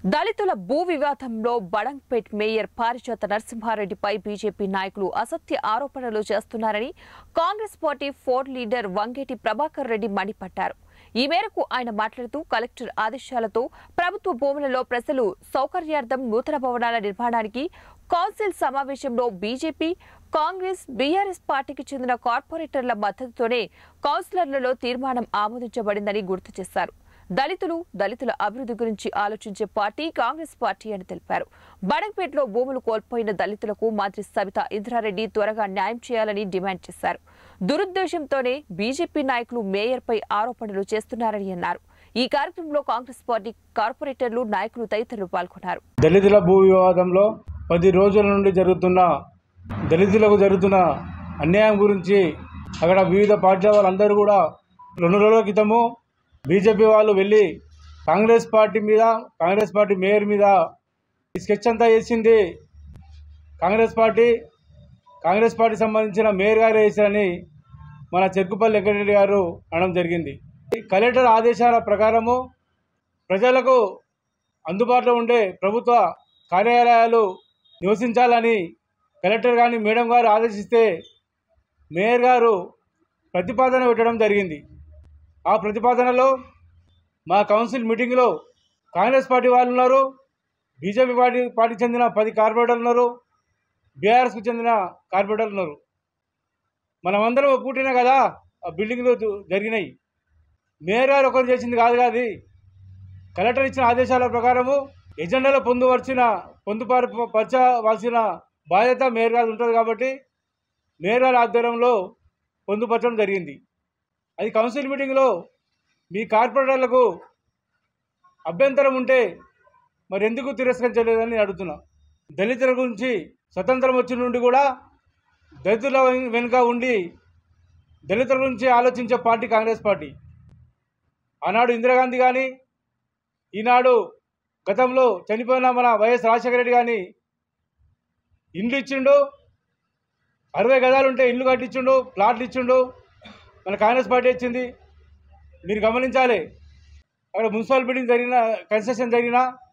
దళితుల భూ వివాదంలో బడంగ్పేట్ మేయర్ పారిజాత నరసింహారెడ్డిపై బీజేపీ నాయకులు అసత్య ఆరోపణలు చేస్తున్నారని Congress party floor leader Vangeti Prabhakar Reddy మండిపడ్డారు ఈ మేరకు ఆయన మాట్లాడుతూ కలెక్టర్ ఆదేశాలతో ప్రభుత్వ భూములలో ప్రజలు సౌకర్యార్థం నూతన భవనాల నిర్మాణానికి కౌన్సిల్ సమావేశంలో బీజేపీ కాంగ్రెస్ బీఆర్ఎస్ పార్టీకి చెందిన కార్పొరేటర్ల మద్దతుతోనే కౌన్సిలర్లలో తీర్మానం ఆమోదించబడిందని గుర్తు చేశారు దళితులు దళితుల అభివృద్ధి గురించి ఆలోచించే పార్టీ కాంగ్రెస్ పార్టీ అని తెలిపారు బడంగ్పేటలో భూములు కోల్పోయిన దళితులకు మంత్రి సబితా ఇంద్రారెడ్డి త్వరగా న్యాయం చేయాలని డిమాండ్ చేశారు దురుద్దేశంతోనే బీజేపీ నాయకులు మేయర్పై ఆరోపణలు చేస్తున్నారని అన్నారు ఈ కార్యక్రమంలో కాంగ్రెస్ పార్టీ కార్పొరేటర్లు నాయకులు తదితరులు పాల్గొన్నారు దళితుల భూ వివాదంలో పది రోజుల నుండి జరుగుతున్న దళితులకు జరుగుతున్న అన్యాయం గురించి అక్కడ వివిధ పార్టీల వాళ్ళందరూ కూడా రెండు రోజుల క్రితము బీజేపీ వాళ్ళు వెళ్ళి కాంగ్రెస్ పార్టీ మీద కాంగ్రెస్ పార్టీ మేయర్ మీద ఈ స్కెచ్ అంతా చేసింది కాంగ్రెస్ పార్టీ కాంగ్రెస్ పార్టీ సంబంధించిన మేయర్ గారు వేశారని మన చెరుకుపల్లి వెంకటరెడ్డి గారు అనడం జరిగింది ఈ కలెక్టర్ ఆదేశాల ప్రకారము ప్రజలకు అందుబాటులో ఉండే ప్రభుత్వ కార్యాలయాలు నివసించాలని కలెక్టర్ కానీ మేడం గారు ఆదేశిస్తే మేయర్ గారు ప్రతిపాదన పెట్టడం జరిగింది ఆ ప్రతిపాదనలో మా కౌన్సిల్ మీటింగ్లో కాంగ్రెస్ పార్టీ వాళ్ళు ఉన్నారు బీజేపీ పార్టీ పార్టీకి చెందిన పది కార్పొరేటర్లు ఉన్నారు బీఆర్ఎస్కి చెందిన కార్పొరేటర్లు ఉన్నారు మనమందరం ఒప్పుకుంటేనే కదా ఆ బిల్డింగ్లు జ- జరిగినాయి మేయర్ గారు ఒకరు చేసింది కాదు కాదు కలెక్టర్ ఇచ్చిన ఆదేశాల ప్రకారము ఎజెండాలో పొందుపరిచిన పొందుపర పరచవలసిన బాధ్యత మేయర్ గారు ఉంటుంది కాబట్టి మేయర్ గారి ఆధ్వర్యంలో పొందుపరచడం జరిగింది అది కౌన్సిల్ మీటింగ్లో మీ కార్పొరేటర్లకు అభ్యంతరం ఉంటే మరి ఎందుకు తిరస్కరించలేదని అడుగుతున్నా దళితుల గురించి స్వతంత్రం వచ్చిన నుండి కూడా దళితుల వెన్- వెనుక ఉండి దళితుల గురించి ఆలోచించే పార్టీ కాంగ్రెస్ పార్టీ ఆనాడు ఇందిరాగాంధీ కానీ ఈనాడు గతంలో చనిపోయిన మన వైఎస్ రాజశేఖర రెడ్డి కానీ ఇండ్లు ఇచ్చిండు అరవై గదాలు ఉంటే ఇల్లు కట్టించిండు ప్లాట్లు ఇచ్చిండు మన కాంగ్రెస్ పార్టీ ఇచ్చింది మీరు గమనించాలి అక్కడ మున్సిపల్ బిల్డింగ్ జరిగిన కన్స్ట్రక్షన్ జరిగినా